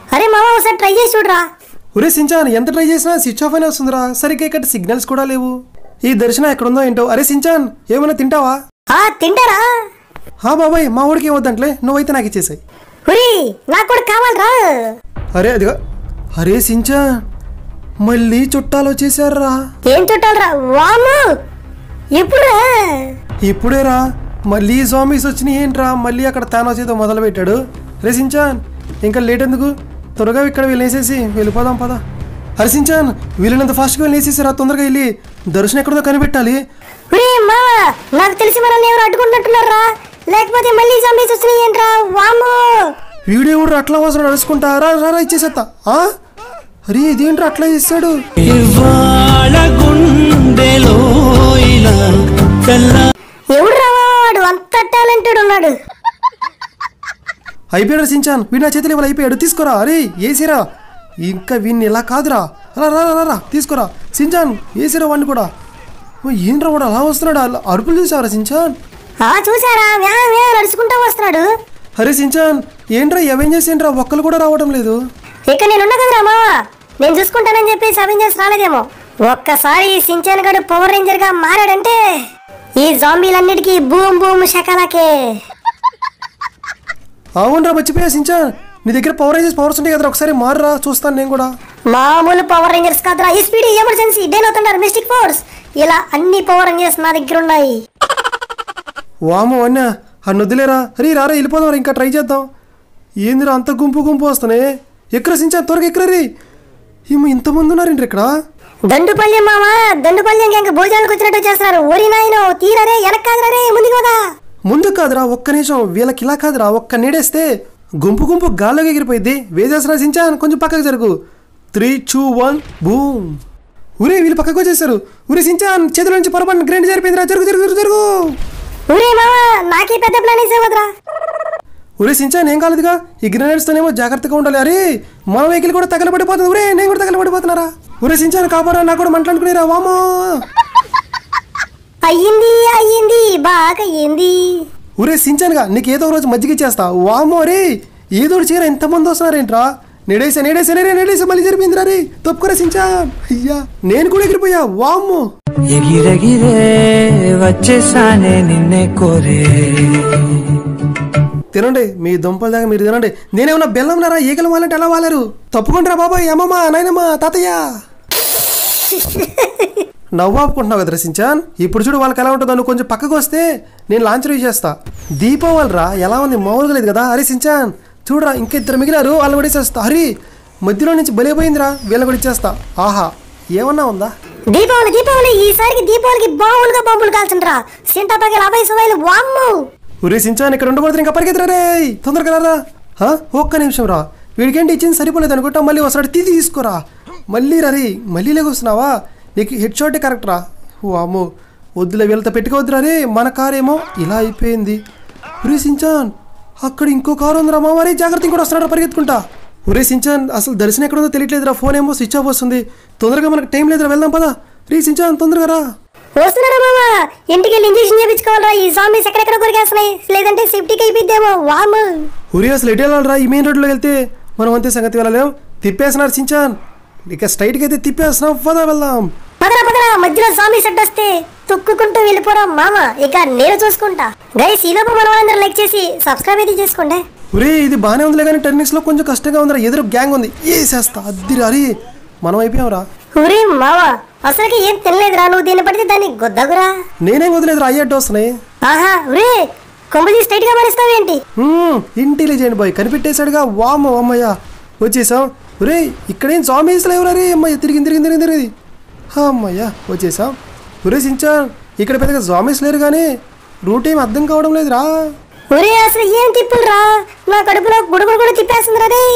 అరే మామ ఒకసారి ట్రై చేసి చూడరా ఒరే సించాన్ ఎంత ట్రై చేసినా స్విచ్ ఆఫ్ అయినా వస్తుందిరా సరిగ్గా ఇక్కడ సిగ్నల్స్ కూడా లేవు ఈ దర్శనం ఎక్కడుందో ఏంటో అరే సించాన్ ఏమైనా తింటావా ఆ తింటారా హా బాబాయ్ మా ఊడికి ఏమొద్దంట్లే నువ్వైతే నాకు ఇచ్చేసాయి ఉరి నాకు కూడా కావాలరా అరే అదిగా అరే సించాన్ మళ్ళీ చుట్టాలు వచ్చేసారా ఏం చుట్టాలరా వాము ఎప్పుడురా ఇప్పుడేరా మళ్ళీ జాంబీస్ వచ్చినాయి ఏంట్రా మళ్ళీ అక్కడ తానోస్ ఏదో మొదలు పెట్టాడు రే సించాన్ ఇంకా లేట్ ఎందుకు త్వరగా ఇక్కడ వెళ్ళేసేసి వెళ్ళిపోదాం పద అరే సించాన్ వీళ్ళనంత ఫాస్ట్గా వెళ్ళేసేసారా తొందరగా వెళ్ళి దర్శనం ఎక్కడో కనిపెట్టాలి ఉరి మామ నాకు తెలిసి మనల్ని ఎవరు అడ్డుకుంటున్నారా లేకపోతే మళ్ళీ జంబీస్ వచ్చినాయి ఏంట్రా వాము వీడియో కూడా అట్లా అవసరం నడుచుకుంటా రా రా రా ఇచ్చేసేత్తా ఆ? అరే ఇదేంట్రా అట్లా చేస్తాడు ఇవాళ గుండెలో ఇలా తెల్ల ఎవడురా వాడు అంత టాలెంటెడ్ ఉన్నాడు అయిపోయాడు సించాన్ వీడు నా చేతులు ఇవాళ అయిపోయాడు తీసుకోరా అరే ఏసిరా ఇంకా వీడిని ఇలా కాదురా రా రా రా, రా తీసుకోరా సించాన్ ఏసిరా వాడిని కూడా ఓ, ఏంట్రా వాడు అలా వస్తున్నాడు అలా అరుపులు చూసావరా సించాన్ ఆ చూసారా వ్యా వ్యా నడుచుకుంటూ వస్తున్నాడు అరే సించాన్ ఏంట్రా అవెంజర్స్ ఏంట్రా ఒక్కరు కూడా రావడం లేదు ఇక నేనున్నా కదరా మామ నేను చూసుకుంటానని చెప్పి అవెంజర్స్ రాలేదేమో ఒక్కసారి ఈ సించాన్ గడు పవర్ రేంజర్ గా మారాడంటే ఈ జాంబీలన్నిటికీ బూమ్ బూమ్ శకలాకే అవునరా మర్చిపోయా సించాన్ నీ దగ్గర పవర్ రేంజర్స్ పవర్స్ ఉంటాయి కదరా ఒకసారి మారురా చూస్తాను నేను కూడా మామూలు పవర్ రేంజర్స్ కాదురా ఈ స్పీడ్ ఎమర్జెన్సీ డేన్ అవుతున్నారు మిస్టిక్ ఫోర్స్ ఇలా అన్ని పవర్ రేంజర్స్ నా దగ్గర ఉన్నాయి వామో అన్నా అన్న వదిలేరా అరే రారా వెళ్ళిపోదాం రా ఇంకా ట్రై చేద్దాం ఏందిరా అంత గుంపు గుంపు వస్తున్నాయి ఎక్కడ సించాన్ త్వరగా ఎక్కడ రీ ఏమో ఇంతమంది ఉన్నారేంటి ఇక్కడ దండుపల్యం మామ దండుపల్యం గ్యాంగ్ భోజనాలకు వచ్చినట్టు చేస్తున్నారు ఓరి నాయనో తీరరే వెనక్ కాదురా రే ముందుకు పోదా ముందు కాదురా ఒక్క నిమిషం వీళ్ళకి ఇలా కాదురా ఒక్క నీడేస్తే గుంపు గుంపు గాల్లోకి ఎగిరిపోయింది వేసేసిన సించాన్ కొంచెం పక్కకు జరుగు త్రీ టూ వన్ బూమ్ ఊరే వీళ్ళు పక్కకు వచ్చేసారు ఊరే సించాన్ చేతుల నుంచి పొరపాటు గ్రైండ్ జరిపోయిందిరా జరుగు జరుగు జరుగు జరుగు ఊరే మామ నాకే పెద్ద ప్లాన్ వేసేవద్రా ఊరే సించాన్ ఏం కాలేదుగా ఈ గ్రెనేడ్స్తోనేమో జాగ్రత్తగా ఉండాలి అరే మన వెహికల్ కూడా తగలబడిపోతుంది ఊరే నేను కూడా తగలబడిపోతున్నారా ఊరే సించాన్ కాపాడా నాకు కూడా మంటలు అనుకునేరా వామో అయ్యింది అయ్యింది బాగా అయ్యింది ఊరే సించానుగా నీకు ఏదో ఒక రోజు మజ్జిగ ఇచ్చేస్తా వామో రే ఏదో ఒకటి చీర ఎంతమంది వస్తున్నారేంట్రా నేడేసా నేడేసా నేడే నేడేసా మళ్ళీ జరిపిందిరా రే తప్పుకురా సించాన్ అయ్యా నేను కూడా ఎగిరిపోయా వామ్మో ఎగిరెగిరే వచ్చేసానే నిన్నే కోరే తినండి మీ దుంపల దాకా మీరు తినండి నేనేమన్నా బెల్లం నారా ఈగలు వాళ్ళంటే ఎలా వాలారు తప్పుకుంటారా బాబాయ్ అమ్మమ్మ నాయనమ్మ తాతయ్య నవ్వు ఆపుకుంటున్నావు కదా సించాన్ ఇప్పుడు చూడు వాళ్ళకి ఎలా ఉంటుందో నువ్వు కొంచెం పక్కకు వస్తే నేను లాంచ్ రివ్యూ చేస్తా దీపావళి రా ఎలా ఉంది మామూలుగా లేదు కదా అరే సించాన్ చూడరా ఇంకిద్దరు మిగిలారు వాళ్ళు కూడా ఇచ్చేస్తా హరి మధ్యలో నుంచి బలిపోయిందిరా వీళ్ళు కూడా ఇచ్చేస్తా ఆహా ఏమన్నా ఉందా దీపావళి దీపావళి ఈసారికి దీపావళికి బాంబులుగా బాంబులు కాల్చండిరా సింటాపగల అభయ సువాయిలు వామ్ము ఒరే సించాన్ ఇక్కడ ఉండకూడదు ఇంకా పరిగెత్తరా రే తొందరగా రారా హా? ఒక్క నిమిషం రా వీడికేంటి ఇచ్చింది సరిపోలేదు అనుకుంటా మళ్ళీ వస్తాడు తీసి తీసుకోరా మళ్ళీ రా రే మళ్ళీ లేకొస్తున్నావా నీకు హెడ్ షాటే కరెక్ట్ రా ఓ అమ్మో వద్దులే వీళ్ళతో పెట్టుకోవద్దురా రే మన కార్ ఏమో ఇలా అయిపోయింది ఒరే సించాన్ అక్కడ ఇంకో కారు ఉందిరా మా మరీ జాగ్రత్త ఇంకోటి వస్తున్నాడు పరిగెత్తుకుంటా ఒరే సించాన్ అసలు దర్శనం ఎక్కడ ఉందో తెలియట్లేదురా ఫోన్ ఏమో స్విచ్ ఆఫ్ వస్తుంది తొందరగా మనకు టైం లేదురా వెళ్దాం పదా రే సించాన్ తొందరగా రా వస్తున్నారా మామ ఇంటికి వెళ్ళి ఇంజక్షన్ చేయించుకోవాలరా ఈ జాంబీస్ ఎక్కడెక్కడ కొరికేస్తున్నాయి లేదంటే సేఫ్టీకి అయిపోద్దేమో వాము ఉరి అసలు ఎటు వెళ్ళాలరా ఈ మెయిన్ రోడ్లో వెళ్తే మనం అంతే సంగతి వెళ్ళలేం తిప్పేస్తున్నారు సించాన్ ఇక స్ట్రైట్కి అయితే తిప్పేస్తున్నాం పదా వెళ్దాం పదరా పదరా మధ్యలో జాంబీస్ అడ్డొస్తే తొక్కుకుంటూ వెళ్ళిపోరా మామ ఇక నేను చూసుకుంటా గైస్ ఈ లోపు మన వాళ్ళందరూ లైక్ చేసి సబ్స్క్రైబ్ అయితే చేసుకోండి ఒరే ఇది బాగానే ఉందిలే కానీ టర్నింగ్స్లో కొంచెం కష్టంగా ఉందిరా ఎదురు గ్యాంగ్ ఉంది వేసేస్తా అద్దిరి అరే మనం అయిపోయాంరా ఊరి మామ అసలుకి ఏం తినలేదురా నువ్వు దీన్ని పడితే దాన్ని గొద్దగురా నేనేం వదిలేదురా అయ్యట్టు వస్తున్నాయి ఆహా ఊరే కొంపది స్ట్రైట్ గా మారుస్తావేంటి ఇంటెలిజెంట్ బాయ్ కనిపెట్టేశాడుగా వామ అమ్మయ్య వచ్చేసాం ఒరే ఇక్కడేం జామీస్ లేవురా రే అమ్మయ్య తిరిగి తిరిగి తిరిగి తిరిగి అమ్మయ్య వచ్చేసాం ఒరే సించాన్ ఇక్కడ పెద్దగా జామీస్ లేరు కానీ రూట్ ఏం అర్థం కావడం లేదురా ఒరే అసలు ఏం తిప్పులురా నా కడుపులో గుడుగుడు కూడా తిప్పేస్తుందిరా రే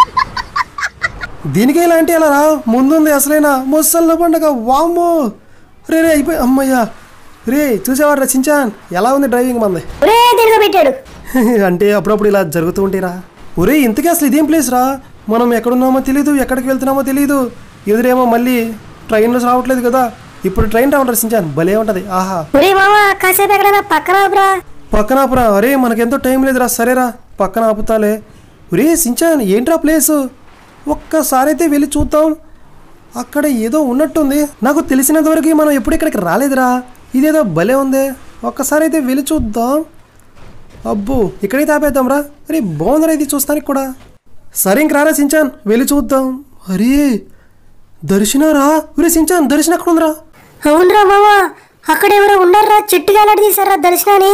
దీనికి ఇలాంటి అలా రా ముందుంది అసలైనా ముసళ్ళ పండగ వామ్మో రే రే అయిపోయి అమ్మయ్యా రే చూసేవాడు చించాన్ ఎలా ఉంది డ్రైవింగ్ మంది ఒరే తిరిగి పెట్టాడు అంటే అప్పుడప్పుడు ఇలా జరుగుతూ ఉంటాయిరా ఒరే ఇంతకీ అసలు ఇదేం ప్లేస్ రా మనం ఎక్కడున్నామో తెలియదు ఎక్కడికి వెళ్తున్నామో తెలియదు ఎదురేమో మళ్ళీ ట్రైన్లో రావట్లేదు కదా ఇప్పుడు ట్రైన్ రావడం సించాన్ భలే ఉంటది ఆహా ఒరే మామ కాసేపు ఎక్కడైనా పక్కన ఆపురా పక్కన ఆపురా అరే మనకెంతో టైం లేదురా సరేరా పక్కన ఆపుతాలే ఒరే సించాన్ ఏంట్రా ప్లేస్ ఒక్కసారి అయితే వెళ్ళి చూద్దాం అక్కడ ఏదో ఉన్నట్టుంది నాకు తెలిసినంత వరకు మనం ఎప్పుడు ఇక్కడికి రాలేదురా ఇదేదో భలే ఉంది ఒక్కసారి అయితే వెళ్ళి చూద్దాం అబ్బో ఇక్కడైతే ఆపేద్దాం రా అరే బాగుందిరా ఇది చూస్తానికి కూడా సరే ఇంక రారా సించాన్ వెళ్ళి చూద్దాం అరే దర్శనరా ఒరే సించాన్ దర్శనం అక్కడ ఉందిరా అవునరా మావా అక్కడ ఎవరో ఉన్నారా చెట్టు గాలాడి తీసారా దర్శనాన్ని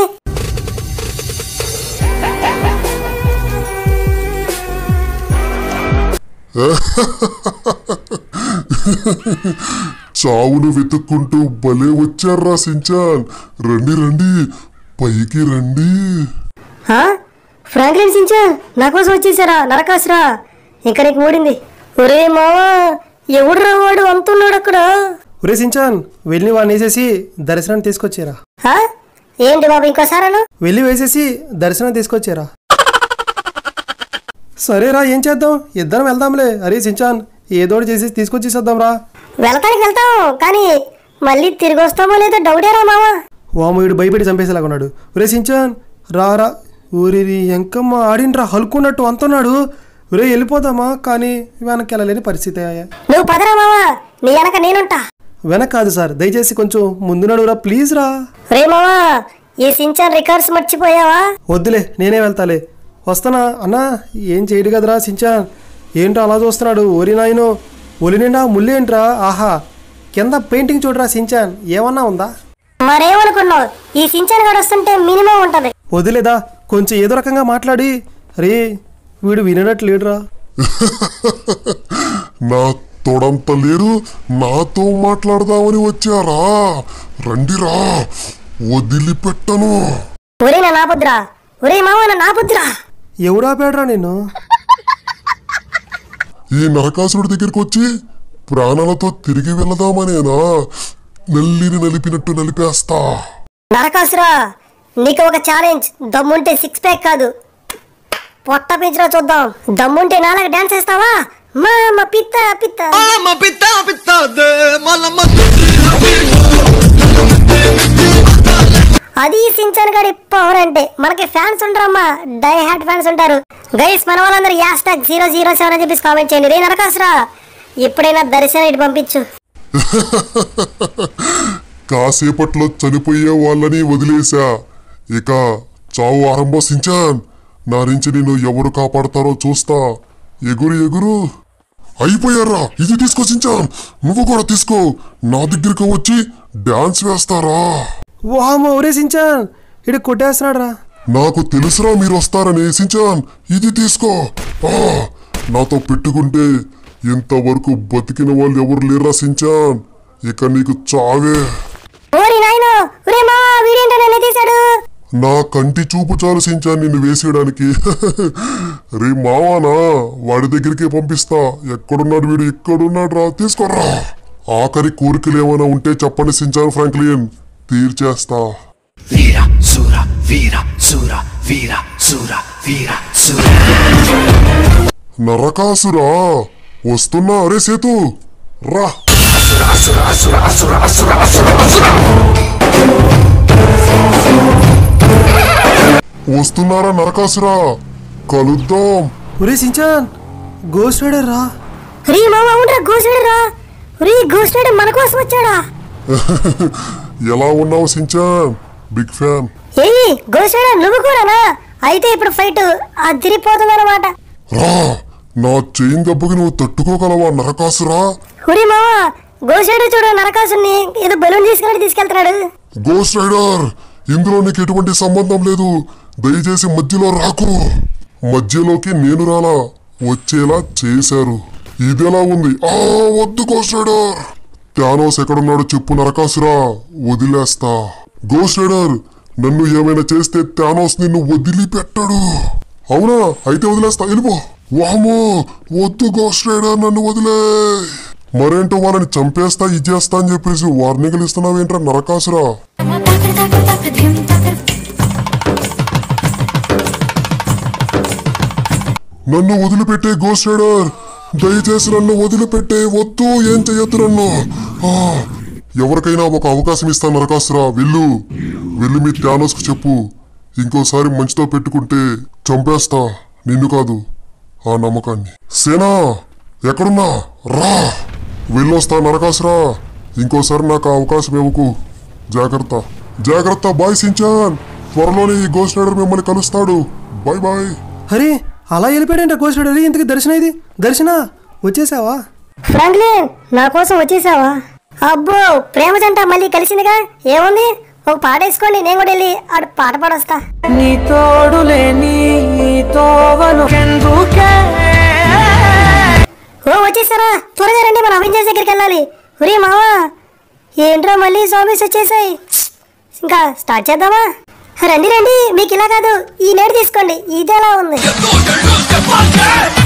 చావును వెతుక్కుంటూ భలే వచ్చారా సించాన్ రండి రండి పైకి రండి ఆ? ఫ్రాంక్లిన్ సించాన్ నా కోసం వచ్చేసారా నరకాసురా ఇంకా నీకు మూడింది ఒరే మావా ఎవడురా వాడు అంతున్నాడు అక్కడ ఒరే సించాన్ వెళ్ళి వాడిని వేసేసి దర్శనాన్ని తీసుకొచ్చారా ఆ? ఏంటి బాబు ఇంకోసారను వెళ్ళి వేసేసి దర్శనం తీసుకొచ్చారా సరేరా ఏం చేద్దాం ఇద్దరం వెళ్దాంలే అరే సించాన్ ఏదోటి చేసి తీసుకొచ్చేసేద్దాం రా వెళ్తానికి వెళ్తాం కానీ మళ్ళీ తిరిగి వస్తామో లేదో డౌటేరా మావా వామయుడు భయపెట్టి చంపేసేలాగా ఉన్నాడు ఒరే సించాన్ రారా ఊరి ఎంకమ్మ ఆడినరా హలుకున్నట్టు అంటున్నాడు ఒరే వెళ్ళిపోదామా కానీ వెనక్కి వెళ్ళలేని పరిస్థితి నువ్వు పదరా మావా నీ వెనక నేనుంటా వెనక్ కాదు సార్ దయచేసి కొంచెం ముందు నడురా ప్లీజ్ రా రే మావా ఈ సించాన్ రికార్డ్స్ మర్చిపోయావా వద్దులే నేనే వెళ్తాలే వస్తానా అన్నా ఏం చేయడు కదరా సించాన్ ఏంటో అలా చూస్తున్నాడు ఒరి నాయనో ఒలి నిండా ముళ్ళేంట్రా ఆహా కింద పెయింటింగ్ చూడరా సించాన్ ఏమన్నా ఉందా మరేమనుకున్నావు ఈ సించాన్ గడు వస్తుంటే మినిమం ఉంటది వదిలేదా కొంచెం ఏదో రకంగా మాట్లాడి రే వీడు వినట్టు లేడురా నా తొడంత లేరు నాతో మాట్లాడదామని వచ్చారా రండిరా వదిలిపెట్టను ఒరే నా నాపుద్రా ఒరే మావా నా నాపుద్రా ఎవడా పేడరా నేను ఈ నరకాసురుడి దగ్గరికి వచ్చి ప్రాణాలతో తిరిగి వెళదామనేనా నల్లిని నలిపినట్టు నలిపేస్తా నరకాసురా నీకు ఒక ఛాలెంజ్ దమ్ముంటే సిక్స్ ప్యాక్ కాదు పొట్ట పెంచినా చూద్దాం దమ్ముంటే నాలుగు డాన్స్ వేస్తావా మా మా పిత్త పిత్త Ma pitta pitta de malama అది సించాన్ గడి పవర్ అంటే మనకి ఫ్యాన్స్ ఉంటారమ్మా డై హ్యాట్ ఫ్యాన్స్ ఉంటారు గైస్ మన వాళ్ళందరూ hashtag zero zero seven అని చెప్పేసి కామెంట్ చేయండి రే నరకాసురా ఇప్పుడైనా దర్శనం ఇటు పంపించు కాసేపట్లో చనిపోయే వాళ్ళని వదిలేశా ఇక చావు ఆరంభించాన్ నా నుంచి నిన్ను ఎవరు కాపాడతారో చూస్తా ఎగురు ఎగురు అయిపోయారా ఇది తీసుకొచ్చించాన్ నువ్వు కూడా తీసుకో నా దగ్గరికి వచ్చి డాన్స్ వేస్తారా వామ ఒరే సించాన్ ఇడు కొట్టేస్తున్నాడు రా నాకు తెలుసురా మీరు వస్తారని సించాన్ ఇది తీసుకో ఆ, నాతో పెట్టుకుంటే ఇంతవరకు బతికిన వాళ్ళు ఎవరు లేరా సించాన్ ఇక నీకు చావే ఓరి నాయనో ఒరే మా వీడేంటో నన్ను తీశాడు నా కంటి చూపు చాలు సించాన్ నిన్ను వేసేయడానికి రే మావానా వాడి దగ్గరికి పంపిస్తా ఎక్కడున్నాడు వీడు ఎక్కడున్నాడు రా తీసుకోరా ఆఖరి కోరికలు ఏమైనా ఉంటే చెప్పండి సించాన్ ఫ్రాంక్లిన్ తీర్చేస్తా Vira sura vira sura vira sura vira sura Narakasura వస్తున్నా అరే సేతు రా వస్తున్నారా నరకాసురా కలుద్దాం ఒరే సించాన్ గోస్ట్ రైడర్ రా రీ మామ అవునరా గోసుడురా రీ గోసుడు మన కోసం వచ్చాడా ఎలా ఉన్నావు సించాన్ బిగ్ ఫ్యాన్ ఏయ్ గోసుడు నువ్వు కూడానా అయితే ఇప్పుడు ఫైట్ అదిరిపోతుందన్నమాట రా నా చైన్ దెబ్బకి నువ్వు తట్టుకోగలవా నరకాసురా ఒరే మామ గోసుడు చూడు నరకాసుని ఏదో బలూన్ తీసుకెళ్ళి తీసుకెళ్తున్నాడు గోస్ట్ రైడర్ ఇందులో నీకు ఎటువంటి సంబంధం లేదు దయచేసి మధ్యలో రాకు మధ్యలోకి నేను రాలా వచ్చేలా చేశారు ఇదెలా ఉంది ఆ వద్దు గోస్ట్ రైడర్ థానోస్ ఎక్కడున్నాడో చెప్పు నరకాసురా వదిలేస్తా గోస్ట్ రైడర్ నన్ను ఏమైనా చేస్తే థానోస్ నిన్ను వదిలిపెట్టడు అవునా అయితే వదిలేస్తా వెళ్ళిపో వామో వద్దు గోస్ట్ రైడర్ నన్ను వదిలే మరేంటో వాళ్ళని చంపేస్తా ఇచ్చేస్తా అని చెప్పేసి వార్నింగ్లు ఇస్తున్నావేంట్రా నరకాసురా నన్ను వదిలిపెట్టే గోస్ట్ రైడర్ దయచేసి నన్ను వదిలిపెట్టే వద్దు ఏం చెయ్యొద్దు నన్ను ఆ, ఎవరికైనా ఒక అవకాశం ఇస్తాను నరకాసురా వెళ్ళు వెళ్ళి మీ థానోస్కు చెప్పు ఇంకోసారి మంచితో పెట్టుకుంటే చంపేస్తా నిన్ను కాదు ఆ నమ్మకాన్ని సేనా ఎక్కడున్నా రా వెళ్ళొస్తా నరకాసురా ఇంకోసారి నాకు ఆ అవకాశం ఇవ్వకు జాగ్రత్త జాగ్రత్త బాయ్ సించాన్ త్వరలోనే ఈ గోస్ట్ రైడర్ మిమ్మల్ని కలుస్తాడు బాయ్ బాయ్ అరే అలా వెళ్ళిపోయాడంట కోసాడు అరే ఇంతకి దర్శన ఇది దర్శన వచ్చేసావా ఫ్రాంక్లిన్ నా కోసం వచ్చేసావా అబ్బో ప్రేమ జంట మళ్ళీ కలిసిందిగా ఏముంది ఒక పాట వేసుకోండి నేను కూడా వెళ్ళి ఆడు పాట పాడొస్తా నీ తోడు లేని ఈ తోవను ఎందుకే ఓ వచ్చేసారా త్వరగా రండి మన అవెంజర్స్ దగ్గరికి వెళ్ళాలి ఒరే మావా ఏంట్రా మళ్ళీ జాంబీస్ వచ్చేసాయి ఇంకా స్టార్ట్ చేద్దామా రండి రండి మీకు ఇలా కాదు ఈ నేడు తీసుకోండి ఇది ఎలా ఉంది